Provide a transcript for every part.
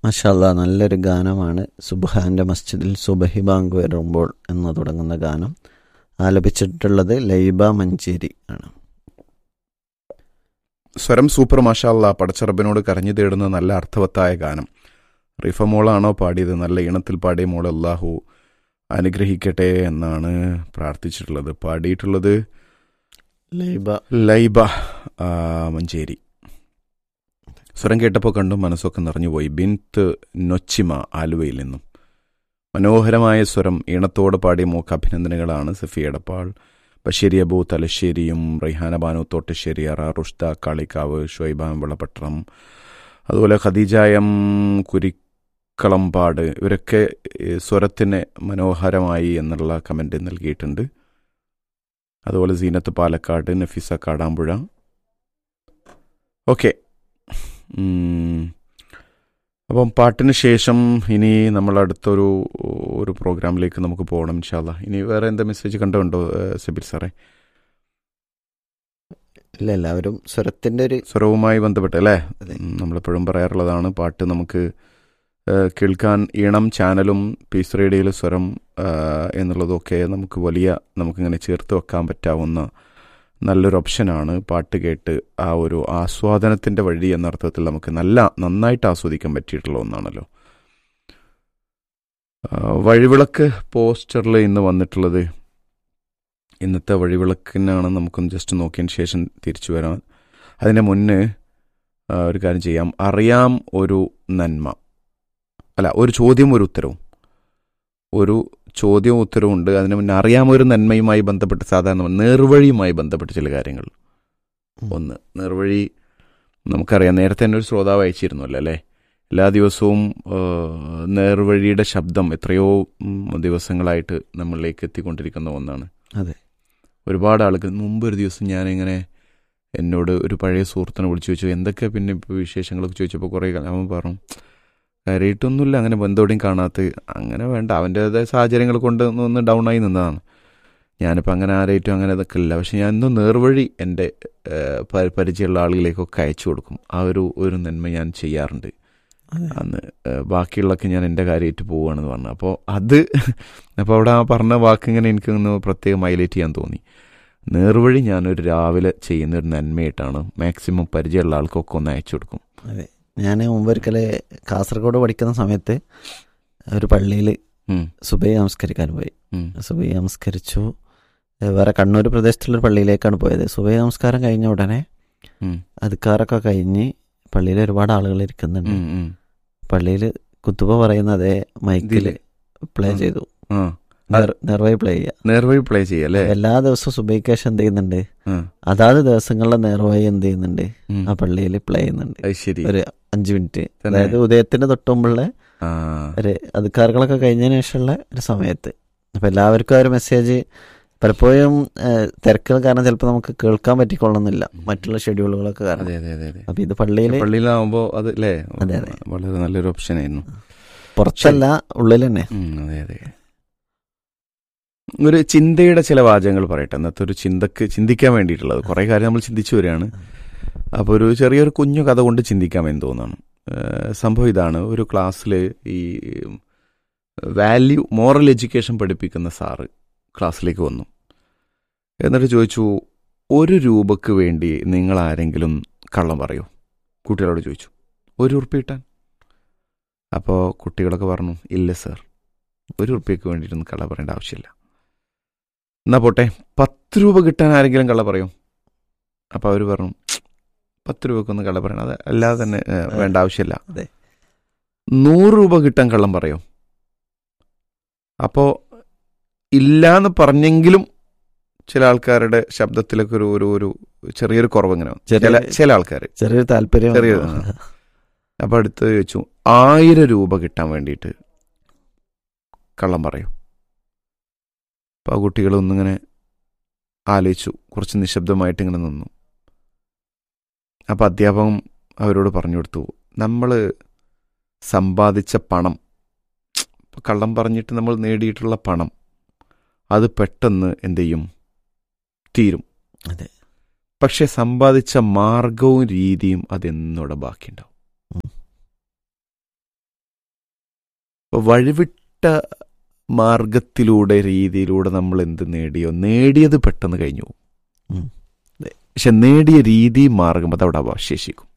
മഷാല്ല നല്ലൊരു ഗാനമാണ് സുബ്ഹാന്റെ മസ്ജിദിൽ സുബഹി ബാങ്ക് വരുമ്പോൾ എന്ന് തുടങ്ങുന്ന ഗാനം ആലപിച്ചിട്ടുള്ളത് ലൈബ മഞ്ചേരി ആണ് സ്വരം സൂപ്പർ മാഷാല്ല പടച്ചറബിനോട് കരഞ്ഞു തേടുന്ന നല്ല അർത്ഥവത്തായ ഗാനം റിഫ മോളാണോ പാടിയത് നല്ല ഈണത്തിൽ പാടിയ മോൾ അള്ളാഹു അനുഗ്രഹിക്കട്ടെ എന്നാണ് പ്രാർത്ഥിച്ചിട്ടുള്ളത് പാടിയിട്ടുള്ളത് ലൈബ ലൈബ ആ, മഞ്ചേരി സ്വരം കേട്ടപ്പോൾ കണ്ടു മനസ്സൊക്കെ നിറഞ്ഞുപോയി ബിൻത്ത് നൊച്ചിമ ആലുവയിൽ നിന്നും മനോഹരമായ സ്വരം ഈണത്തോട് പാടിയ മോക്ക് അഭിനന്ദനങ്ങളാണ് സഫി എടപ്പാൾ ബഷീരി അബു തലശ്ശേരിയും റൈഹാന ബാനു തോട്ടശ്ശേരി അറ റുഷ്ത കാളിക്കാവ് ഷുൈബാം വെള്ളപട്ടണം അതുപോലെ ഖദീജായം കുരിക്കളമ്പാട് ഇവരൊക്കെ ഈ സ്വരത്തിന് മനോഹരമായി എന്നുള്ള കമൻറ്റ് നൽകിയിട്ടുണ്ട് അതുപോലെ സീനത്ത് പാലക്കാട് നഫീസ കാടാമ്പുഴ ഓക്കെ അപ്പം പാട്ടിന് ശേഷം ഇനി നമ്മൾ അടുത്തൊരു ഒരു പ്രോഗ്രാമിലേക്ക് നമുക്ക് പോകണം ഇൻഷാല്ല ഇനി വേറെ എന്താ മെസ്സേജ് കണ്ടുണ്ടോ സബിർ സാറേ ഇല്ല എല്ലാവരും സ്വരത്തിന്റെ ഒരു സ്വരവുമായി ബന്ധപ്പെട്ട് അല്ലേ അതെ. ഉം, നമ്മളെപ്പോഴും പറയാറുള്ളതാണ് പാട്ട് നമുക്ക് ഏഹ്, കേൾക്കാൻ ഈണം ചാനലും പീസ് റേഡിയോയിലെ സ്വരം ഏഹ്, എന്നുള്ളതൊക്കെ നമുക്ക് വലിയ നമുക്കിങ്ങനെ ചേർത്ത് വെക്കാൻ പറ്റാവുന്ന നല്ലൊരു ഓപ്ഷനാണ് പാട്ട് കേട്ട് ആ ഒരു ആസ്വാദനത്തിൻ്റെ വഴി എന്ന അർത്ഥത്തിൽ നമുക്ക് നല്ല നന്നായിട്ട് ആസ്വദിക്കാൻ പറ്റിയിട്ടുള്ള ഒന്നാണല്ലോ ആ, വഴിവിളക്ക് പോസ്റ്ററിൽ ഇന്ന് വന്നിട്ടുള്ളത് ഇന്നത്തെ വഴിവിളക്കിനാണ് നമുക്കൊന്ന് ജസ്റ്റ് നോക്കിയതിന് ശേഷം തിരിച്ചു വരാം അതിന് മുന്നേ ആ, ഒരു കാര്യം ചെയ്യാം അറിയാം ഒരു നന്മ അല്ല ഒരു ചോദ്യം ഒരു ഉത്തരവും ഒരു ചോദ്യവും ഉത്തരവും ഉണ്ട് അതിന് മുന്നേ അറിയാം ഒരു നന്മയുമായി ബന്ധപ്പെട്ട് സാധാരണ നേർവഴിയുമായി ബന്ധപ്പെട്ട് ചില കാര്യങ്ങൾ ഉം. ഒന്ന് നേർവഴി നമുക്കറിയാം നേരത്തെ തന്നെ ഒരു ശ്രോതാവ് അയച്ചിരുന്നല്ലോ അല്ലേ എല്ലാ ദിവസവും ആ, നേർവഴിയുടെ ശബ്ദം എത്രയോ ഉം, ദിവസങ്ങളായിട്ട് നമ്മളിലേക്ക് എത്തിക്കൊണ്ടിരിക്കുന്ന ഒന്നാണ് അതെ. ഒരുപാട് ആളുകൾ മുമ്പ് ഒരു ദിവസം ഞാനിങ്ങനെ എന്നോട് ഒരു പഴയ സുഹൃത്തിനെ വിളിച്ചു ചോദിച്ചു എന്തൊക്കെ പിന്നെ ഇപ്പോൾ വിശേഷങ്ങളൊക്കെ ചോദിച്ചപ്പോൾ കുറേ കാലം അവൻ പറഞ്ഞു കാര്യമായിട്ടൊന്നുമില്ല അങ്ങനെ ബന്ധോടെയും കാണാത്ത അങ്ങനെ വേണ്ട അവൻ്റെതായ സാഹചര്യങ്ങൾ കൊണ്ട് ഒന്ന് ഒന്ന് ഡൗൺ ആയി നിന്നതാണ് ഞാനിപ്പോൾ അങ്ങനെ ആരായിട്ടും അങ്ങനെ ഇതൊക്കെ ഇല്ല പക്ഷെ ഞാൻ ഇന്നും നേർവഴി എൻ്റെ ഏഹ്, പ- പരിചയമുള്ള ആളുകളിലേക്കൊക്കെ അയച്ചു കൊടുക്കും ആ ഒരു ഒരു നന്മ ഞാൻ ചെയ്യാറുണ്ട് അതെ. അന്ന് ഏഹ്, ബാക്കിയുള്ളതൊക്കെ ഞാൻ എൻ്റെ കാര്യമായിട്ട് പോവുകയാണെന്ന് പറഞ്ഞു അപ്പോൾ അത് അപ്പോൾ അവിടെ ആ പറഞ്ഞ വാക്ക് ഇങ്ങനെ എനിക്ക് ഒന്ന് പ്രത്യേകം ഹൈലൈറ്റ് ചെയ്യാൻ തോന്നി നേർവഴി ഞാനൊരു രാവിലെ ചെയ്യുന്ന ഒരു നന്മയായിട്ടാണ് മാക്സിമം പരിചയമുള്ള ആൾക്കൊക്കെ ഒന്ന് അയച്ചു കൊടുക്കും അതെ ഞാൻ മുമ്പൊരിക്കല് കാസർഗോഡ് പഠിക്കുന്ന സമയത്ത് ഒരു പള്ളിയിൽ ഉം, സുബൈ നമസ്കരിക്കാൻ പോയി ഉം, സുബൈ നമസ്കരിച്ചു ഏ, വേറെ കണ്ണൂർ പ്രദേശത്തുള്ള ഒരു പള്ളിയിലേക്കാണ് പോയത് സുബൈ നമസ്കാരം കഴിഞ്ഞ ഉടനെ ഉം, അതുക്കാരൊക്കെ കഴിഞ്ഞ് പള്ളിയിൽ ഒരുപാട് ആളുകൾ ഇരിക്കുന്നുണ്ട് ഉം, ഉം. പള്ളിയിൽ കുത്തുബ പറയുന്ന അതേ മൈക്കിൽ ഇതില്. പ്ലേ ഉം. ചെയ്തു ആ നേർ- നേർവഴി പ്ലേ ചെയ്യുക നേർവഴി പ്ലേ ചെയ്യല്ലേ എല്ലാ ദിവസവും സുബൈക്ക് ശേഷം എന്ത് ചെയ്യുന്നുണ്ട് ആ, അതാത് ദിവസങ്ങളിലെ നേർവഴി എന്ത് ചെയ്യുന്നുണ്ട് ഉം. ആ പള്ളിയിൽ പ്ലേ ചെയ്യുന്നുണ്ട് അത് ശരി ഒരു അഞ്ചു മിനിറ്റ് തന്നെ. അതായത് ഉദയത്തിന് തൊട്ടുമുമ്പുള്ള ആ ഒരു അധികാരങ്ങളൊക്കെ കഴിഞ്ഞതിന് ശേഷമുള്ള ഒരു സമയത്ത് അപ്പൊ എല്ലാവർക്കും ആ ഒരു മെസ്സേജ് പലപ്പോഴും ഏഹ്, തിരക്കുകൾ കാരണം ചിലപ്പോൾ നമുക്ക് കേൾക്കാൻ പറ്റിക്കൊള്ളുന്നില്ല മറ്റുള്ള ഷെഡ്യൂളുകളൊക്കെ കാരണം അതെ അതെ അതെ അതെ അപ്പൊ ഇത് പള്ളിയിൽ പള്ളിയിലാവുമ്പോ അത് അല്ലേ അതെ, അതെ. വളരെ നല്ലൊരു ഓപ്ഷൻ ആയിരുന്നു പുറത്തല്ല ഉള്ളിൽ തന്നെ ഉം, അതെ അതെ ഒരു ചിന്തയുടെ ചില വാചകങ്ങൾ പറയട്ടെ അന്നത്തെ ഒരു ചിന്തക്ക് ചിന്തിക്കാൻ വേണ്ടിയിട്ടുള്ളത് കുറെ കാര്യം നമ്മൾ ചിന്തിച്ചു വരികയാണ് അപ്പോൾ ഒരു ചെറിയൊരു കുഞ്ഞു കഥ കൊണ്ട് ചിന്തിക്കാമെന്ന് തോന്നുന്നു ഏഹ് സംഭവം ഇതാണ് ഒരു ക്ലാസ്സിൽ ഈ വാല്യൂ മോറൽ എഡ്യൂക്കേഷൻ പഠിപ്പിക്കുന്ന സാറ് ക്ലാസ്സിലേക്ക് വന്നു എന്നിട്ട് ചോദിച്ചു ഒരു രൂപക്ക് വേണ്ടി നിങ്ങൾ ആരെങ്കിലും കള്ളം പറയോ കുട്ടികളോട് ചോദിച്ചു ഒരു ഉറുപ്പ് കിട്ടാൻ അപ്പോൾ കുട്ടികളൊക്കെ പറഞ്ഞു ഇല്ല സർ ഒരു ഉറുപ്പ്യക്ക് വേണ്ടിയിട്ടൊന്നും കള്ള പറയേണ്ട ആവശ്യമില്ല എന്നാ പോട്ടെ പത്ത് രൂപ കിട്ടാൻ ആരെങ്കിലും കള്ള പറയും അപ്പോൾ അവർ പറഞ്ഞു പത്ത് രൂപക്കൊന്നും കള്ള പറയണം അത് അല്ലാതെ തന്നെ ഏ, വേണ്ട ആവശ്യമില്ല അതെ. നൂറ് രൂപ കിട്ടാൻ കള്ളം പറയും അപ്പോൾ ഇല്ലാന്ന് പറഞ്ഞെങ്കിലും ചില ആൾക്കാരുടെ ശബ്ദത്തിലൊക്കെ ഒരു ഒരു ഒരു ചെറിയൊരു കുറവ് ഇങ്ങനെ വന്നു. ചെറിയ- ചില ചില ആൾക്കാർ ചെറിയൊരു താല്പര്യം ചെറിയ- അപ്പോൾ അടുത്ത് ചോദിച്ചു ആയിരം രൂപ കിട്ടാൻ വേണ്ടിയിട്ട് കള്ളം പറയും അപ്പോൾ ആ കുട്ടികൾ ഒന്നിങ്ങനെ ആലോചിച്ചു കുറച്ച് നിശബ്ദമായിട്ട് ഇങ്ങനെ നിന്നു അപ്പോൾ അധ്യാപകൻ അവരോട് പറഞ്ഞു കൊടുത്തു നമ്മൾ സമ്പാദിച്ച പണം ഇപ്പൊ കള്ളം പറഞ്ഞിട്ട് നമ്മൾ നേടിയിട്ടുള്ള പണം അത് പെട്ടെന്ന് എന്ത് ചെയ്യും തീരും അതെ. പക്ഷെ സമ്പാദിച്ച മാർഗവും രീതിയും അതെന്നോടെ ബാക്കിയുണ്ടാവും അപ്പോൾ വഴിവിട്ട മാർഗത്തിലൂടെ രീതിയിലൂടെ നമ്മൾ എന്ത് നേടിയോ നേടിയത് പെട്ടെന്ന് കഴിഞ്ഞു പോകും ഉം. പക്ഷെ നേടിയ രീതി മാർഗം അത് അവിടെ അവശേഷിക്കും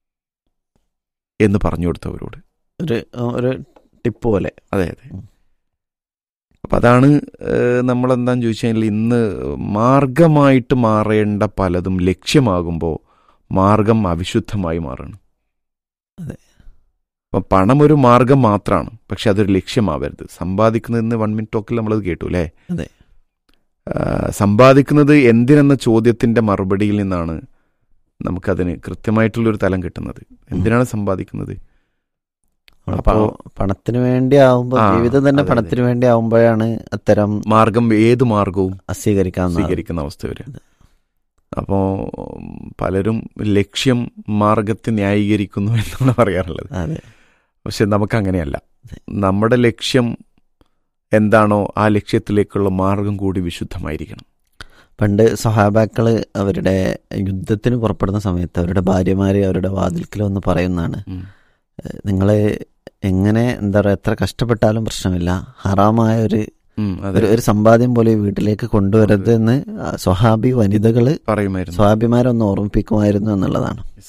എന്ന് പറഞ്ഞു കൊടുത്തവരോട് ഒരു ഒരു ടിപ്പ് പോലെ അതെ അതെ ഉം. അപ്പം അതാണ് നമ്മൾ എന്താന്ന് ചോദിച്ചു കഴിഞ്ഞാൽ ഇന്ന് മാർഗമായിട്ട് മാറേണ്ട പലതും ലക്ഷ്യമാകുമ്പോൾ മാർഗം അവിശുദ്ധമായി മാറണം അതെ. അപ്പം പണം ഒരു മാർഗം മാത്രമാണ് പക്ഷെ അതൊരു ലക്ഷ്യമാവരുത് സമ്പാദിക്കുന്നതിന് വൺ മിനിറ്റ് ടോക്കിൽ നമ്മളത് കേട്ടു അല്ലേ അതെ. ആ, സമ്പാദിക്കുന്നത് എന്തിനെന്ന ചോദ്യത്തിന്റെ മറുപടിയിൽ നിന്നാണ് നമുക്കതിന് കൃത്യമായിട്ടുള്ളൊരു തലം കിട്ടുന്നത് എന്തിനാണ് സമ്പാദിക്കുന്നത് അപ്പോ പണത്തിന് വേണ്ടി ആവുമ്പോ ആ, ജീവിതം തന്നെ അതെ, അതെ. പണത്തിന് വേണ്ടി ആവുമ്പോഴാണ് അത്തരം മാർഗം ഏത് മാർഗവും അസ്വീകരിക്കാവുന്ന സ്വീകരിക്കുന്ന അവസ്ഥ വരും അതെ. അപ്പോൾ പലരും ലക്ഷ്യം മാർഗത്തെ ന്യായീകരിക്കുന്നു എന്നാണ് പറയാറുള്ളത് അതെ പക്ഷെ നമുക്ക് അങ്ങനെയല്ല അതെ. നമ്മുടെ ലക്ഷ്യം എന്താണോ ആ ലക്ഷ്യത്തിലേക്കുള്ള മാർഗം കൂടി വിശുദ്ധമായിരിക്കണം പണ്ട് സഹാബാക്കള് അവരുടെ യുദ്ധത്തിന് പുറപ്പെടുന്ന സമയത്ത് അവരുടെ ഭാര്യമാര് അവരുടെ വാതിൽക്കൽ വന്ന് പറയുന്നതാണ് ഉം. നിങ്ങള് എങ്ങനെ എന്താ പറയുക എത്ര കഷ്ടപ്പെട്ടാലും പ്രശ്നമില്ല ഹറാമായ ഒരു ഉം, അതെ ഒരു ഒരു സമ്പാദ്യം പോലെ വീട്ടിലേക്ക് കൊണ്ടുവരരുത് എന്ന് ആ സ്വഹാബി വനിതകള് പറയുമായിരുന്നു സ്വഹാബിമാരൊന്ന് ഓർമ്മിപ്പിക്കുമായിരുന്നു എന്നുള്ളതാണ് Yes.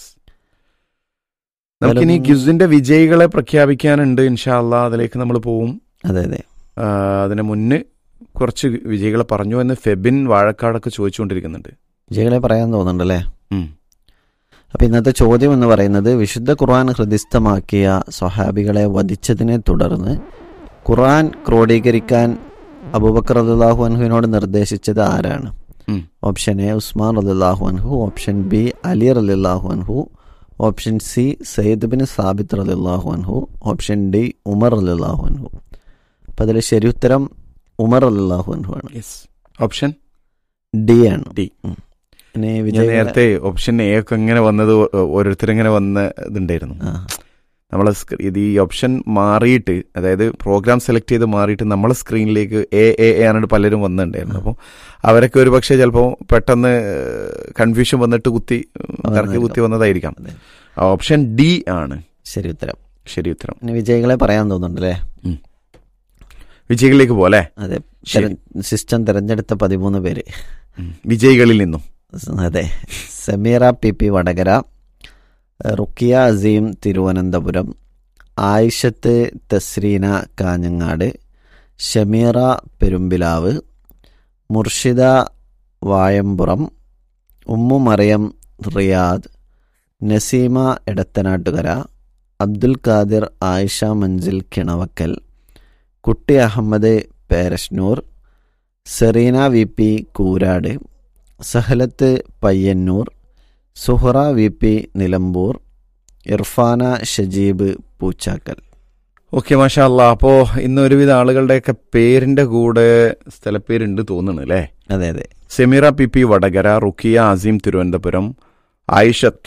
നമുക്കിനി എന്തായാലും- ക്യുസിന്റെ വിജയികളെ പ്രഖ്യാപിക്കാനുണ്ട് ഇൻഷാല്ല അതിലേക്ക് നമ്മൾ പോവും അതെ അതെ ആ, അതിന് മുന്നേ കുറച്ച് വിജയികളെ പറഞ്ഞു എന്ന് ഫെബിൻ വാഴക്കാടൊക്കെ ചോദിച്ചുകൊണ്ടിരിക്കുന്നുണ്ട് വിജയികളെ പറയാൻ തോന്നുന്നുണ്ടല്ലേ ഉം. അപ്പൊ ഇന്നത്തെ ചോദ്യം എന്ന് പറയുന്നത് വിശുദ്ധ ഖുർആൻ ഹൃദിസ്ഥമാക്കിയ സ്വഹാബികളെ വധിച്ചതിനെ തുടർന്ന് ഖുർആൻ ക്രോഡീകരിക്കാൻ അബൂബക്കർ റളിയല്ലാഹു അൻഹുവിനോട് നിർദ്ദേശിച്ചത് ആരാണ് ഉം. ഓപ്ഷൻ എ ഉസ്മാൻ റളിയല്ലാഹു അൻഹു ഓപ്ഷൻ ബി അലി റളിയല്ലാഹു അൻഹു ഓപ്ഷൻ സി സയ്യിദ് ബിൻ സാബിത്ത് റളിയല്ലാഹു അൻഹു ഓപ്ഷൻ ഡി ഉമർ റളിയല്ലാഹു അൻഹു അപ്പൊ അതിൽ ശരി ഉത്തരം ഉമർ റളിയല്ലാഹു അൻഹു ആണ് യെസ് ഓപ്ഷൻ ഡി ആണ് ഡി. ഉം. ഇനി ഞാൻ വിജയ നേരത്തെ ഓപ്ഷൻ എ ഒക്കെ ഇങ്ങനെ വന്നത് ഓരോരുത്തരിങ്ങനെ വന്ന ഇതുണ്ടായിരുന്നു ആ, നമ്മളെ സ്ക്രീ- ഇത് ഈ ഓപ്ഷൻ മാറിയിട്ട് അതായത് പ്രോഗ്രാം സെലക്ട് ചെയ്ത് മാറിയിട്ട് നമ്മളെ സ്ക്രീനിലേക്ക് എ എ എ ആണ് പലരും വന്നിട്ടുണ്ടായിരുന്നു അപ്പോൾ അവരൊക്കെ ഒരു പക്ഷേ ചിലപ്പോൾ പെട്ടെന്ന് കൺഫ്യൂഷൻ വന്നിട്ട് കുത്തി കറക്കി കുത്തി വന്നതായിരിക്കാം അതെ. ഓപ്ഷൻ ഡി ആണ് ശരി ഉത്തരം ശരി ഉത്തരം ഇനി വിജയികളെ പറയാൻ തോന്നുന്നുണ്ടല്ലേ വിജയികളിലേക്ക് പോലെ അതെ ശരി. തെര- സിസ്റ്റം തിരഞ്ഞെടുത്ത പതിമൂന്ന് പേര് വിജയികളിൽ നിന്നും അതെ Sameera P P Vadakara Rukkiya Azeem Thiruvananthapuram Ayishath Thasreena Kanhangad Shameera Perumpilavu Murshida Vayampuram Ummu Mariyam Riyadh Naseema Edathanattukara Abdul Khadir Ayisha Manzil Kinavakkal Kutty Ahammed Perasnoor Sereena V P Koorad Sahalath Payyannur Suhara V P Nilambur Irfana Shajeeb Poochakkal okay മാഷാ അല്ലാ അപ്പോൾ ഇന്ന് ഒരുവിധ ആളുകളുടെയൊക്കെ പേരിന്റെ കൂടെ സ്ഥലപ്പേരുണ്ട് തോന്നുന്നു അല്ലേ അതെ അതെ സെമീറ പി പി വടകര റുക്കിയ അസീം തിരുവനന്തപുരം ആയിഷത്ത്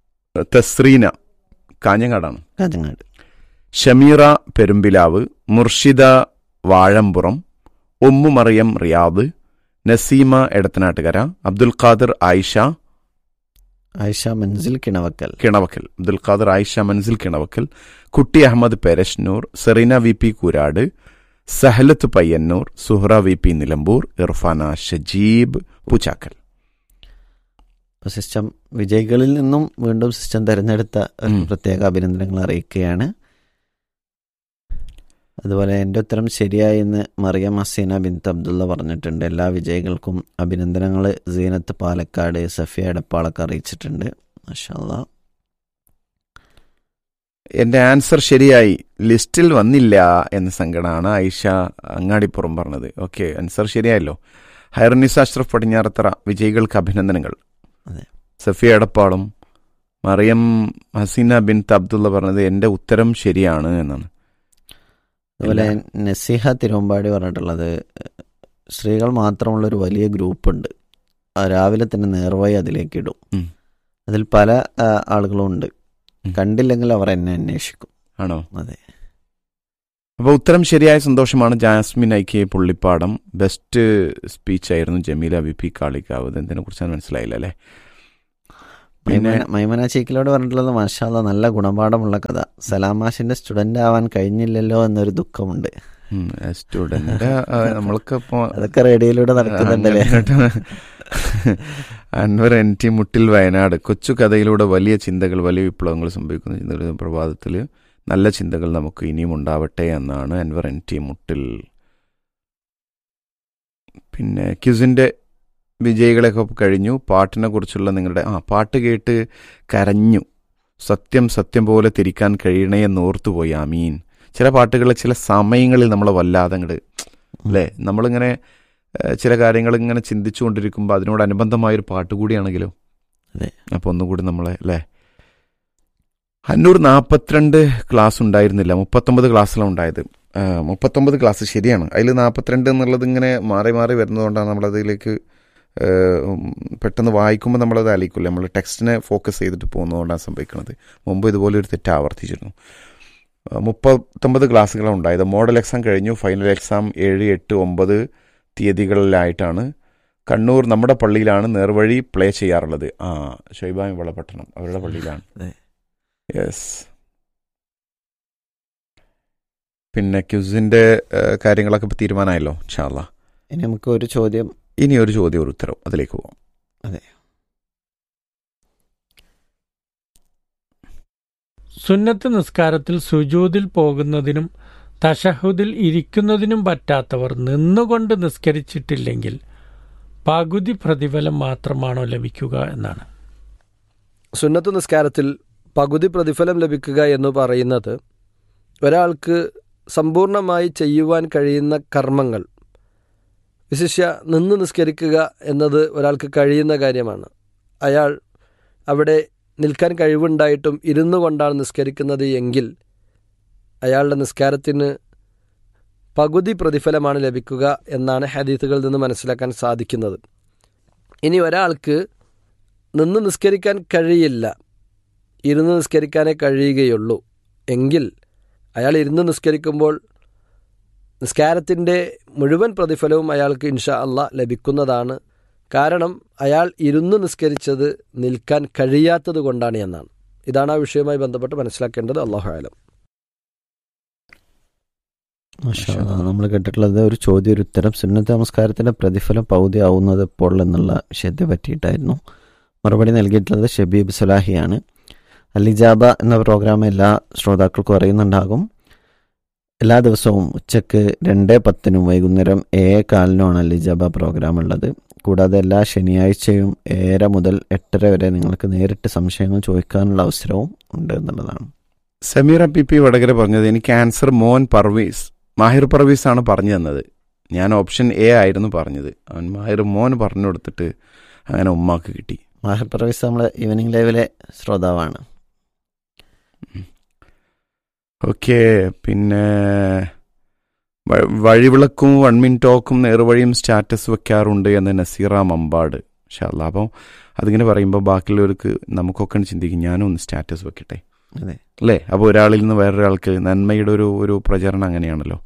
തസ്രീന കാഞ്ഞങ്ങാടാണ് Kanhangad Shameera Perumpilavu Murshida Vazhampuram Ummu Mariyam Riyadh Naseema Edathanattukara Abdul Khader Ayisha Ayisha Manzil Kinavakkal Kinavakkal Abdul Khader Ayisha Manzil Kinavakkal Kutty Ahammed Perasnoor Sereena V P Koorad Sahalath Payyannur Suhra V P Nilambur Irfana Shajeeb Poochakkal അപ്പോൾ സിസ്റ്റം വിജയികളിൽ നിന്നും വീണ്ടും സിസ്റ്റം തിരഞ്ഞെടുത്ത ഒരു ഉം. പ്രത്യേക അഭിനന്ദനങ്ങൾ അറിയിക്കുകയാണ് അതുപോലെ എൻ്റെ ഉത്തരം ശരിയായി എന്ന് മറിയം ഹസീന ബിന്ത് അബ്ദുള്ള പറഞ്ഞിട്ടുണ്ട് എല്ലാ വിജയികൾക്കും അഭിനന്ദനങ്ങൾ സീനത്ത് പാലക്കാട് സഫിയ എടപ്പാളൊക്കെ അറിയിച്ചിട്ടുണ്ട് മാഷാല്ലാ എന്റെ ആൻസർ ശരിയായി ലിസ്റ്റിൽ വന്നില്ല എന്ന സങ്കടമാണ് ആയിഷ അങ്ങാടിപ്പുറം പറഞ്ഞത് ഓക്കെ ആൻസർ ശരിയായല്ലോ ഹൈറനിസ അഷ്റഫ് പടിഞ്ഞാറത്തറ വിജയികൾക്ക് അഭിനന്ദനങ്ങൾ അതെ. സഫിയ എടപ്പാളും മറിയം ഹസീന ബിൻ അബ്ദുള്ള പറഞ്ഞത് എന്റെ ഉത്തരം ശരിയാണ് എന്നാണ് അതുപോലെ നസീഹ തിരുവമ്പാടി പറഞ്ഞിട്ടുള്ളത് സ്ത്രീകൾ മാത്രമുള്ള ഒരു വലിയ ഗ്രൂപ്പ് ഉണ്ട് ആ രാവിലെ തന്നെ നേർവഴി അതിലേക്ക് ഇടും ഉം. അതിൽ പല ആ, ആളുകളും ഉണ്ട് ഉം. കണ്ടില്ലെങ്കിൽ അവർ എന്നെ അന്വേഷിക്കും ആണോ അതെ അപ്പോൾ ഉത്തരം ശരിയായ സന്തോഷമാണ് Jasmin I K Pullippadam best speech ആയിരുന്നു ജമീല വി പി കാളിക്കാവ് ഇതിനെ കുറിച്ചാണ് മനസ്സിലായില്ല അല്ലേ പിന്നെ മൈമന- മൈമന ചേക്കിലോട് പറഞ്ഞിട്ടുള്ളത് മാഷാല്ല നല്ല ഗുണപാഠമുള്ള കഥ സലാമാഷിന്റെ സ്റ്റുഡന്റ് ആവാൻ കഴിഞ്ഞില്ലല്ലോ എന്നൊരു ദുഃഖമുണ്ട് സ്റ്റുഡന്റ് നമ്മൾക്ക് ഇപ്പോ അതൊക്കെ റേഡിയോയിലൂടെ നടക്കുന്നുണ്ടല്ലേ അൻവർ എൻ ടി മുട്ടിൽ വയനാട് കൊച്ചു കഥയിലൂടെ വലിയ ചിന്തകൾ വലിയ വിപ്ലവങ്ങൾ സംഭവിക്കുന്ന ചിന്തകൾ പ്രഭാതത്തിൽ നല്ല ചിന്തകൾ നമുക്ക് ഇനിയും ഉണ്ടാവട്ടെ എന്നാണ് അൻവർ എൻ ടി മുട്ടിൽ പിന്നെ ക്യുസിന്റെ വിജയികളെയൊക്കെ കഴിഞ്ഞു പാട്ടിനെ കുറിച്ചുള്ള നിങ്ങളുടെ ആ പാട്ട് കേട്ട് കരഞ്ഞു സത്യം സത്യം പോലെ തിരിക്കാൻ കഴിയണേ എന്ന് ഓർത്തുപോയി ആമീൻ ചില പാട്ടുകൾ ചില സമയങ്ങളിൽ നമ്മളെ വല്ലാതെ അങ്ങോട്ട് അല്ലേ നമ്മളിങ്ങനെ ഏഹ്, ചില കാര്യങ്ങൾ ഇങ്ങനെ ചിന്തിച്ചുകൊണ്ടിരിക്കുമ്പോൾ അതിനോടനുബന്ധമായൊരു പാട്ട് കൂടിയാണെങ്കിലോ അതെ. അപ്പോൾ ഒന്നുകൂടി നമ്മളെ അല്ലേ അന്നൂർ നാൽപ്പത്തിരണ്ട് ക്ലാസ് ഉണ്ടായിരുന്നില്ല മുപ്പത്തൊമ്പത് ക്ലാസ്സിലാണ് ഉണ്ടായത് ആ, മുപ്പത്തൊമ്പത് ക്ലാസ് ശരിയാണ് അതിൽ നാൽപ്പത്തിരണ്ട് എന്നുള്ളത് ഇങ്ങനെ മാറി മാറി വരുന്നതുകൊണ്ടാണ് നമ്മളതിലേക്ക് ഏഹ്, ഉം, പെട്ടെന്ന് വായിക്കുമ്പോൾ നമ്മളത് അലിക്കില്ല നമ്മൾ ടെക്സ്റ്റിനെ ഫോക്കസ് ചെയ്തിട്ട് പോകുന്നതുകൊണ്ടാണ് സംഭവിക്കുന്നത് മുമ്പ് ഇതുപോലെ ഒരു തെറ്റ് ആവർത്തിച്ചിരുന്നു ആ, മുപ്പത്തൊമ്പത് ക്ലാസ്സുകളാണ് ഉണ്ടായത് മോഡൽ എക്സാം കഴിഞ്ഞു ഫൈനൽ എക്സാം ഏഴ് എട്ട് ഒമ്പത് തീയതികളിലായിട്ടാണ് കണ്ണൂർ നമ്മുടെ പള്ളിയിലാണ് നേർവഴി പ്ലേ ചെയ്യാറുള്ളത് ആ ഷൈബാമി വളപട്ടണം അവരുടെ പള്ളിയിലാണ് അതെ. യെസ് പിന്നെ ക്യുസിന്റെ ഏഹ്, കാര്യങ്ങളൊക്കെ ഇപ്പൊ തീരുമാനമായല്ലോ ഇൻഷാല്ല ഇനി നമുക്ക് ഒരു ചോദ്യം ഇനി ഒരു ചോദ്യം ഒരു ഉത്തരം അതിലേക്ക് പോവാം സുന്നത്ത് നിസ്കാരത്തിൽ സുജൂദിൽ പോകുന്നതിനും തഷഹുദിൽ ഇരിക്കുന്നതിനും പറ്റാത്തവർ നിന്നുകൊണ്ട് നിസ്കരിച്ചിട്ടില്ലെങ്കിൽ പകുതി പ്രതിഫലം മാത്രമാണോ ലഭിക്കുക എന്നാണ് സുന്നത്ത് നിസ്കാരത്തിൽ പകുതി പ്രതിഫലം ലഭിക്കുക എന്ന് പറയുന്നത് ഒരാൾക്ക് സമ്പൂർണമായി ചെയ്യുവാൻ കഴിയുന്ന കർമ്മങ്ങൾ വിശിഷ്യ നിന്ന് നിസ്കരിക്കുക എന്നത് ഒരാൾക്ക് കഴിയുന്ന കാര്യമാണ് അയാൾ അവിടെ നിൽക്കാൻ കഴിവുണ്ടായിട്ടും ഇരുന്നു കൊണ്ടാണ് നിസ്കരിക്കുന്നത് എങ്കിൽ അയാളുടെ നിസ്കാരത്തിന് പകുതി പ്രതിഫലമാണ് ലഭിക്കുക എന്നാണ് ഹദീത്തുകളിൽ നിന്ന് മനസ്സിലാക്കാൻ സാധിക്കുന്നത് ഇനി ഒരാൾക്ക് നിന്ന് നിസ്കരിക്കാൻ കഴിയില്ല ഇരുന്ന് നിസ്കരിക്കാനേ കഴിയുകയുള്ളൂ എങ്കിൽ അയാൾ ഇരുന്ന് നിസ്കരിക്കുമ്പോൾ നിസ്കാരത്തിൻ്റെ മുഴുവൻ പ്രതിഫലവും അയാൾക്ക് ഇൻഷാ അല്ല ലഭിക്കുന്നതാണ് കാരണം അയാൾ ഇരുന്ന് നിസ്കരിച്ചത് നിൽക്കാൻ കഴിയാത്തത് കൊണ്ടാണ് എന്നാണ് ഇതാണ് ആ വിഷയവുമായി ബന്ധപ്പെട്ട് മനസ്സിലാക്കേണ്ടത് അള്ളാഹു ആലം നമ്മൾ കേട്ടിട്ടുള്ളത് ഒരു ചോദ്യം ഒരു ഉത്തരം സുന്നത്ത് നമസ്കാരത്തിന്റെ പ്രതിഫലം പൗതി ആവുന്നത് എപ്പോൾ എന്നുള്ള വിഷയത്തെ പറ്റിയിട്ടായിരുന്നു മറുപടി നൽകിയിട്ടുള്ളത് ഷബീബ് സുലാഹിയാണ് അലിജാബ എന്ന പ്രോഗ്രാം എല്ലാ ശ്രോതാക്കൾക്കും അറിയുന്നുണ്ടാകും എല്ലാ ദിവസവും ഉച്ചക്ക് രണ്ട് പത്തിനും വൈകുന്നേരം ഏഴ് കാലിനുമാണ് അലിജാബ പ്രോഗ്രാം ഉള്ളത് കൂടാതെ എല്ലാ ശനിയാഴ്ചയും ഏഴര മുതൽ എട്ടര വരെ നിങ്ങൾക്ക് നേരിട്ട് സംശയങ്ങൾ ചോദിക്കാനുള്ള അവസരവും ഉണ്ട് എന്നുള്ളതാണ് സമീറ പി പി വടകര പറഞ്ഞത് എനിക്ക് ആൻസർ മോൻ പർവീസ് മാഹിർ പർവീസ് ആണ് പറഞ്ഞു തന്നത് ഞാൻ ഓപ്ഷൻ എ ആയിരുന്നു പറഞ്ഞത് അവൻ മാഹിർ മോൻ പറഞ്ഞു കൊടുത്തിട്ട് അങ്ങനെ ഉമ്മാക്ക് കിട്ടി മാഹിർ പ്രവീസ് നമ്മളെ ഈവനിങ് ലൈവിലെ ശ്രോതാവാണ് ഓക്കെ പിന്നെ വ- വഴിവിളക്കും വൺ മിൻ ടോക്കും നേർവഴിയും സ്റ്റാറ്റസ് വെക്കാറുണ്ട് എന്ന് നസീറ മമ്പാട് ഷാല്ല അപ്പം അതിങ്ങനെ പറയുമ്പോൾ ബാക്കിയുള്ളവർക്ക് നമുക്കൊക്കെ ചിന്തിക്കും ഞാനും ഒന്ന് സ്റ്റാറ്റസ് വെക്കട്ടെ അതെ അല്ലേ അപ്പോൾ ഒരാളിൽ നിന്ന് വേറൊരാൾക്ക് നന്മയുടെ ഒരു ഒരു പ്രചരണം അങ്ങനെയാണല്ലോ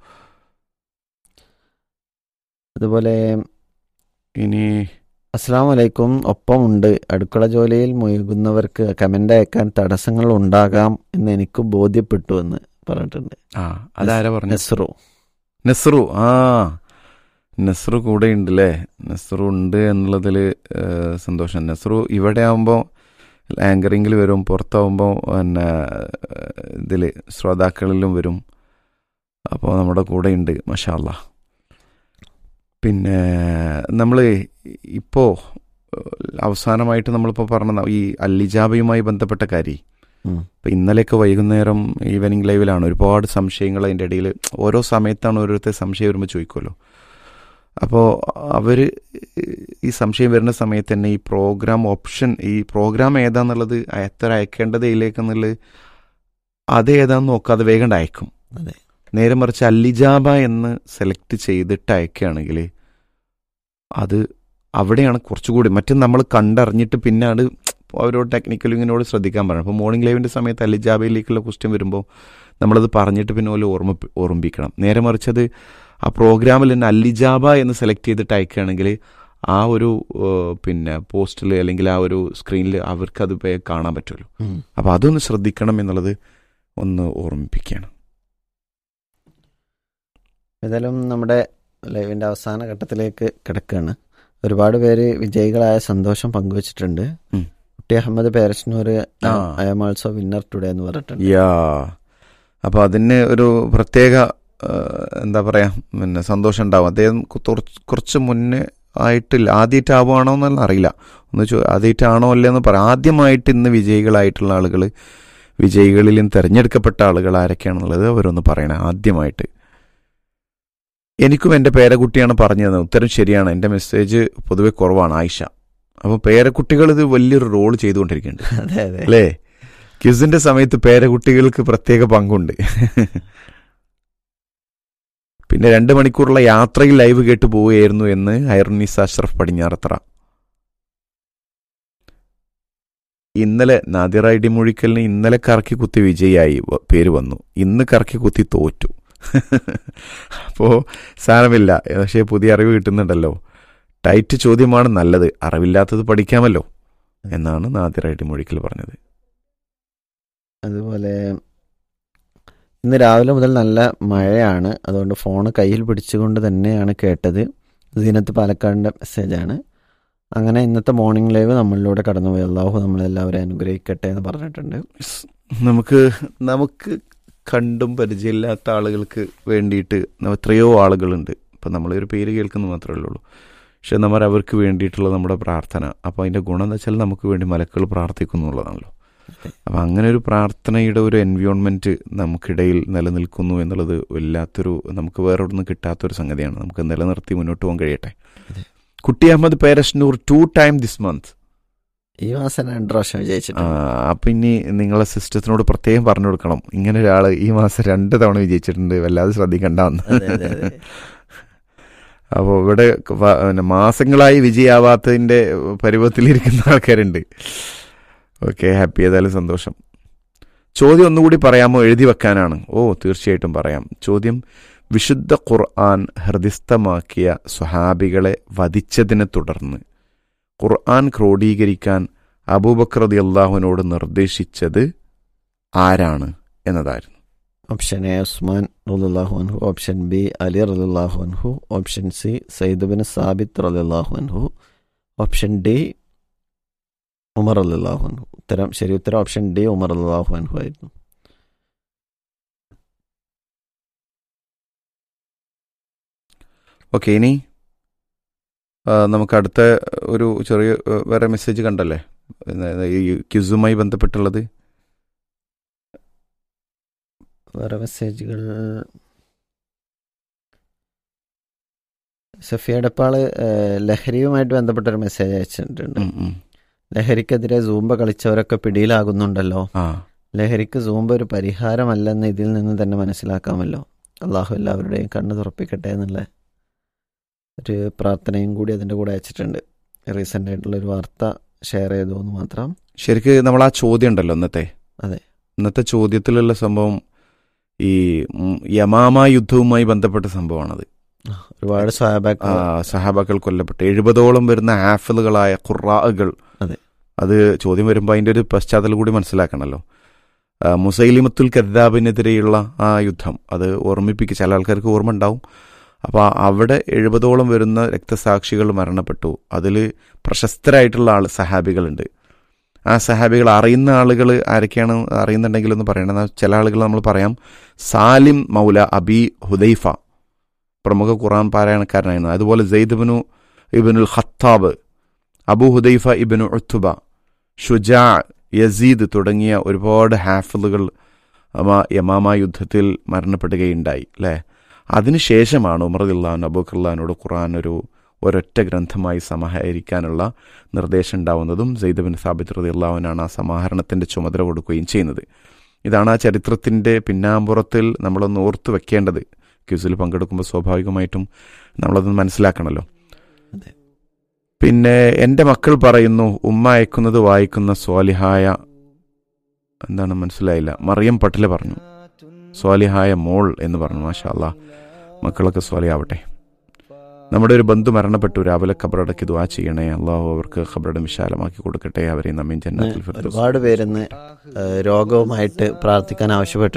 അതുപോലെ ഇനി അസ്സാം വലൈക്കും ഒപ്പമുണ്ട് അടുക്കള ജോലിയിൽ മുഴുകുന്നവർക്ക് കമന്റ് അയക്കാൻ തടസ്സങ്ങൾ ഉണ്ടാകാം എന്ന് എനിക്ക് ബോധ്യപ്പെട്ടു എന്ന് പറഞ്ഞിട്ടുണ്ട് ആ അതാരാ പറഞ്ഞു നെസ്റു നെസ്റു ആ നെസ്റു കൂടെ ഉണ്ട് അല്ലേ നെസ്റു ഉണ്ട് എന്നുള്ളതിൽ സന്തോഷം നെസ്റു ഇവിടെ ആവുമ്പോൾ ആങ്കറിങ്ങിൽ വരും പുറത്താവുമ്പോൾ പിന്നെ ഇതിൽ ശ്രോതാക്കളിലും വരും അപ്പോൾ നമ്മുടെ കൂടെ ഉണ്ട് മഷാല്ല പിന്നെ നമ്മൾ ഇപ്പോൾ അവസാനമായിട്ട് നമ്മളിപ്പോൾ പറഞ്ഞ ഈ അല്ലിജാബയുമായി ബന്ധപ്പെട്ട കാര്യം ഉം. ഇപ്പം ഇന്നലെയൊക്കെ വൈകുന്നേരം ഈവനിങ് ലൈവിലാണ് ഒരുപാട് സംശയങ്ങൾ അതിൻ്റെ ഇടയിൽ ഓരോ സമയത്താണ് ഓരോരുത്തർ സംശയം വരുമ്പോൾ ചോദിക്കുമല്ലോ അപ്പോൾ അവർ ഈ സംശയം വരുന്ന സമയത്ത് തന്നെ ഈ പ്രോഗ്രാം ഓപ്ഷൻ ഈ പ്രോഗ്രാം ഏതാന്നുള്ളത് എത്ര അയക്കേണ്ടത് ഇതിലേക്കെന്നുള്ളത് അത് ഏതാന്ന് നോക്കാതെ വേഗം അയക്കും അതെ നേരെ മറിച്ച് അല്ലിജാബ എന്ന് സെലക്ട് ചെയ്തിട്ട് അയക്കുകയാണെങ്കിൽ അത് അവിടെയാണ് കുറച്ചുകൂടി മറ്റും നമ്മൾ കണ്ടറിഞ്ഞിട്ട് പിന്നെ അത് അവരോട് ടെക്നിക്കൽ ഇങ്ങനോട് ശ്രദ്ധിക്കാൻ പറയണം അപ്പോൾ മോർണിംഗ് ലൈവിൻ്റെ സമയത്ത് അല്ലിജാബയിലേക്കുള്ള ക്വസ്റ്റ്യൻ വരുമ്പോൾ നമ്മളത് പറഞ്ഞിട്ട് പിന്നെ പോലെ ഓർമ്മ ഓർമ്മിപ്പിക്കണം നേരെ മറിച്ചത് ആ പ്രോഗ്രാമിൽ തന്നെ അല്ലിജാബ എന്ന് സെലക്ട് ചെയ്തിട്ട് അയക്കുകയാണെങ്കിൽ ആ ഒരു ഏഹ്, പിന്നെ പോസ്റ്റിൽ അല്ലെങ്കിൽ ആ ഒരു സ്ക്രീനിൽ അവർക്കത് വേ- കാണാൻ പറ്റുമല്ലോ ഉം. അപ്പോൾ അതൊന്ന് ശ്രദ്ധിക്കണം എന്നുള്ളത് ഒന്ന് ഓർമ്മിപ്പിക്കുകയാണ് ഏതായാലും നമ്മുടെ ലൈവിന്റെ അവസാന ഘട്ടത്തിലേക്ക് കിടക്കുകയാണ് ഒരുപാട് പേര് വിജയികളായ സന്തോഷം പങ്കുവച്ചിട്ടുണ്ട് ഉം. കുട്ടി അഹമ്മദ് പേരശ്നൂർ ആ. I M also winner today എന്ന് പറഞ്ഞിട്ടുണ്ട് യാ അപ്പോൾ അതിന് ഒരു പ്രത്യേക ആ, എന്താ പറയാ പിന്നെ സന്തോഷം ഉണ്ടാവും അദ്ദേഹം കുറച്ച് കുറച്ച് മുന്നേ ആയിട്ടില്ല ആദ്യമായിട്ടാവുകയാണോ എന്നല്ല അറിയില്ല ഒന്ന് ചോ ആദ്യമായിട്ടാണോ അല്ലെന്ന് പറയാം ആദ്യമായിട്ട് ഇന്ന് വിജയികളായിട്ടുള്ള ആളുകൾ വിജയികളിലും തിരഞ്ഞെടുക്കപ്പെട്ട ആളുകൾ ആരൊക്കെയാണെന്നുള്ളത് അവരൊന്ന് പറയണേ ആദ്യമായിട്ട് എനിക്കും എൻ്റെ പേരക്കുട്ടിയാണ് പറഞ്ഞത് ഉത്തരം ശരിയാണ് എൻ്റെ മെസ്സേജ് പൊതുവെ കുറവാണ് ആയിഷ അപ്പോൾ പേരക്കുട്ടികൾ ഇത് വലിയൊരു റോൾ ചെയ്തുകൊണ്ടിരിക്കുന്നുണ്ട് അതെ അതെ അല്ലേ ക്വിസിന്റെ സമയത്ത് പേരകുട്ടികൾക്ക് പ്രത്യേക പങ്കുണ്ട് പിന്നെ രണ്ട് മണിക്കൂറുള്ള യാത്രയിൽ ലൈവ് കേട്ട് പോവുകയായിരുന്നു എന്ന് ഹൈറുന്നീസ് അഷ്റഫ് പടിഞ്ഞാറത്തറ ഇന്നലെ നാദിറ ഇടിമൊഴിക്കലിന് ഇന്നലെ കറക്കി കുത്തി വിജയായി വ- പേര് വന്നു ഇന്ന് കറക്കി കുത്തി തോറ്റു അപ്പോ സാരമില്ല പക്ഷേ പുതിയ അറിവ് കിട്ടുന്നുണ്ടല്ലോ ടൈറ്റ് ചോദ്യമാണ് നല്ലത് അറിവില്ലാത്തത് പഠിക്കാമല്ലോ എന്നാണ് നാദിറ ഇടിമൊഴിക്കൽ പറഞ്ഞത് അതുപോലെ ഇന്ന് രാവിലെ മുതൽ നല്ല മഴയാണ് അതുകൊണ്ട് ഫോൺ കയ്യിൽ പിടിച്ചുകൊണ്ട് തന്നെയാണ് കേട്ടത് സീനത്ത് പാലക്കാടിൻ്റെ മെസ്സേജാണ് അങ്ങനെ ഇന്നത്തെ മോർണിംഗ് ലൈവ് നമ്മളിലൂടെ കടന്നുപോയി അള്ളാഹു നമ്മളെല്ലാവരെയും അനുഗ്രഹിക്കട്ടെ എന്ന് പറഞ്ഞിട്ടുണ്ട് സ് നമുക്ക് നമുക്ക് കണ്ടും പരിചയമില്ലാത്ത ആളുകൾക്ക് വേണ്ടിയിട്ട് ന- എത്രയോ ആളുകളുണ്ട് ഇപ്പം നമ്മളൊരു പേര് കേൾക്കുന്ന മാത്രമേ ഉള്ളൂ പക്ഷെ നമ്മൾ അവർക്ക് വേണ്ടിയിട്ടുള്ള നമ്മുടെ പ്രാർത്ഥന അപ്പോൾ അതിൻ്റെ ഗുണം എന്ന് വെച്ചാൽ നമുക്ക് വേണ്ടി മലക്കൾ പ്രാർത്ഥിക്കുന്നു എന്നുള്ളതാണല്ലോ അപ്പം അങ്ങനെ ഒരു പ്രാർത്ഥനയുടെ ഒരു എൻവയോൺമെൻറ്റ് നമുക്കിടയിൽ നിലനിൽക്കുന്നു എന്നുള്ളത് വല്ലാത്തൊരു നമുക്ക് വേറെ ഒന്നും കിട്ടാത്തൊരു സംഗതിയാണ് നമുക്ക് നിലനിർത്തി മുന്നോട്ട് പോകാൻ കഴിയട്ടെ അതെ. Kutty Ahammed Perasnoor two time this month ഈ മാസം രണ്ട് പ്രാവശ്യം ആ, വിജയിച്ചിട്ടുണ്ട് അപ്പൊ ഇനി നിങ്ങളെ സിസ്റ്റത്തിനോട് പ്രത്യേകം പറഞ്ഞു കൊടുക്കണം ഇങ്ങനെ ഒരാള് ഈ മാസം രണ്ട് തവണ വിജയിച്ചിട്ടുണ്ട് വല്ലാതെ ശ്രദ്ധിക്കണ്ടെന്ന് അതെ, അതെ, അതെ. അപ്പോൾ ഇവിടെ വ- പിന്നെ മാസങ്ങളായി വിജയാവാത്തതിന്റെ പരുവത്തിലിരിക്കുന്ന ആൾക്കാരുണ്ട് ഓക്കെ ഹാപ്പി ഏതായാലും സന്തോഷം ചോദ്യം ഒന്നുകൂടി പറയാമോ എഴുതി വെക്കാനാണ് ഓ തീർച്ചയായിട്ടും പറയാം ചോദ്യം വിശുദ്ധ ഖുർആൻ ഹൃദിസ്ഥമാക്കിയ സ്വഹാബികളെ വധിച്ചതിനെ തുടർന്ന് ഖുർആൻ ക്രോഡീകരിക്കാൻ അബൂബക്കർ റതി അള്ളാഹുവിനോട് നിർദ്ദേശിച്ചത് ആരാണ് എന്നതായിരുന്നു ഓപ്ഷൻ എ ഉസ്മാൻ റളിയല്ലാഹു അൻഹു ഓപ്ഷൻ ബി അലി റളിയല്ലാഹു അൻഹു ഓപ്ഷൻ സി സയ്യിദ് ബിൻ സാബിത്ത് റളിയല്ലാഹു അൻഹു ഓപ്ഷൻ ഡി ഉമർ റളിയല്ലാഹു അൻഹു ഉത്തരം ശരി ഉത്തരം ഓപ്ഷൻ ഡി ഉമർ റളിയല്ലാഹു അൻഹു ആയിരുന്നു ഓക്കെ ഇനി ആ, നമുക്ക് അടുത്ത ഒരു ചെറിയ ആ, വേറെ മെസ്സേജ് കണ്ടല്ലേ ഇത് ഈ ക്യുസുമായി ബന്ധപ്പെട്ടുള്ളത് വേറെ മെസ്സേജുകൾ സഫിയ എടപ്പാള് ഏഹ്, ലഹരിയുമായിട്ട് ബന്ധപ്പെട്ടൊരു മെസ്സേജ് അയച്ചിട്ടുണ്ട് ഉം, ഉം. ലഹരിക്കെതിരെ സൂംബ കളിച്ചവരൊക്കെ പിടിയിലാകുന്നുണ്ടല്ലോ ആ ലഹരിക്ക് സൂംബ ഒരു പരിഹാരമല്ലെന്ന് ഇതിൽ നിന്ന് തന്നെ മനസ്സിലാക്കാമല്ലോ അള്ളാഹു എല്ലാവരുടെയും കണ്ണ് തുറപ്പിക്കട്ടെ എന്നുള്ള ഒരു പ്രാർത്ഥനയും കൂടി അതിൻ്റെ കൂടെ അയച്ചിട്ടുണ്ട് റീസെൻ്റ് ആയിട്ടുള്ള ഒരു വാർത്ത ഷെയർ ചെയ്തു എന്ന് മാത്രം ശരിക്ക് നമ്മൾ ആ ചോദ്യം ഉണ്ടല്ലോ ഇന്നത്തെ അതെ. ഇന്നത്തെ ചോദ്യത്തിലുള്ള സംഭവം ഈ ഉം, യമാമ യുദ്ധവുമായി ബന്ധപ്പെട്ട സംഭവമാണത് ഒരുപാട് ആ, സ്വാഭാവിക സഹാബാക്കൾ കൊല്ലപ്പെട്ടു എഴുപതോളം വരുന്ന ഹാഫിളുകളായ ഖുറാകൾ അതെ. അത് ചോദ്യം വരുമ്പോൾ അതിൻ്റെ ഒരു പശ്ചാത്തലം കൂടി മനസ്സിലാക്കണമല്ലോ ആ, മുസൈലിമത്തുൽ കദ്ദാബിനെതിരെയുള്ള ആ യുദ്ധം അത് ഓർമ്മിപ്പിക്കുക ചില ആൾക്കാർക്ക് ഓർമ്മ ഉണ്ടാവും അപ്പോൾ അവിടെ എഴുപതോളം വരുന്ന രക്തസാക്ഷികൾ മരണപ്പെട്ടു അതിൽ പ്രശസ്തരായിട്ടുള്ള ആൾ സഹാബികളുണ്ട് ആ സഹാബികൾ അറിയുന്ന ആളുകൾ ആരൊക്കെയാണ് അറിയുന്നുണ്ടെങ്കിലൊന്ന് പറയണം ചില ആളുകൾ നമ്മൾ പറയാം സാലിം മൗല അബി ഹുദൈഫ പ്രമുഖ ഖുറാൻ പാരായണക്കാരനായിരുന്നു അതുപോലെ സെയ്ദ് ഇബിനുൽ ഖത്താബ് അബു ഹുദൈഫ ഇബിനു ഉത്തുബ ഷുജാ യസീദ് തുടങ്ങിയ ഒരുപാട് ഹാഫിളുകൾ യമാമ യുദ്ധത്തിൽ മരണപ്പെടുകയുണ്ടായി അല്ലേ അതിനുശേഷമാണ് ഉമർ അള്ളഹാൻ അബൂഖുല്ലാനോട് ഖുറാൻ ഒരു ഒരൊറ്റ ഗ്രന്ഥമായി സമാഹരിക്കാനുള്ള നിർദ്ദേശം ഉണ്ടാവുന്നതും സെയ്ദ് ബിൻ സാബിത് റതി അള്ളാഹുവിനാണ് ആ സമാഹരണത്തിന്റെ ചുമതല കൊടുക്കുകയും ചെയ്യുന്നത് ഇതാണ് ആ ചരിത്രത്തിന്റെ പിന്നാമ്പുറത്തിൽ നമ്മളൊന്ന് ഓർത്തു വെക്കേണ്ടത് ക്യൂസിൽ പങ്കെടുക്കുമ്പോൾ സ്വാഭാവികമായിട്ടും നമ്മളതൊന്ന് മനസ്സിലാക്കണമല്ലോ അതെ. പിന്നെ എൻ്റെ മക്കൾ പറയുന്നു ഉമ്മ അയക്കുന്നത് വായിക്കുന്ന സ്വാലിഹായ എന്താണ് മനസ്സിലായില്ല മറിയം പട്ടില പറഞ്ഞു സ്വാലിഹായ മോൾ എന്ന് പറഞ്ഞു മാഷാ അല്ലാ മക്കളൊക്കെ സ്വാലിയാവട്ടെ നമ്മുടെ ഒരു ബന്ധു മരണപ്പെട്ടു രാവിലെ ഖബറടക്കി ദുആ ചെയ്യണേ അള്ളാഹു അവർക്ക് ഖബറടം വിശാലമാക്കി കൊടുക്കട്ടെ അവരെ നമ്മയും ജന്നാത്തിൽ ഫിർദൗസ് ഒരുപാട് പേരിന്ന് ഏഹ്, രോഗവുമായിട്ട് പ്രാർത്ഥിക്കാൻ ആവശ്യപ്പെട്ട്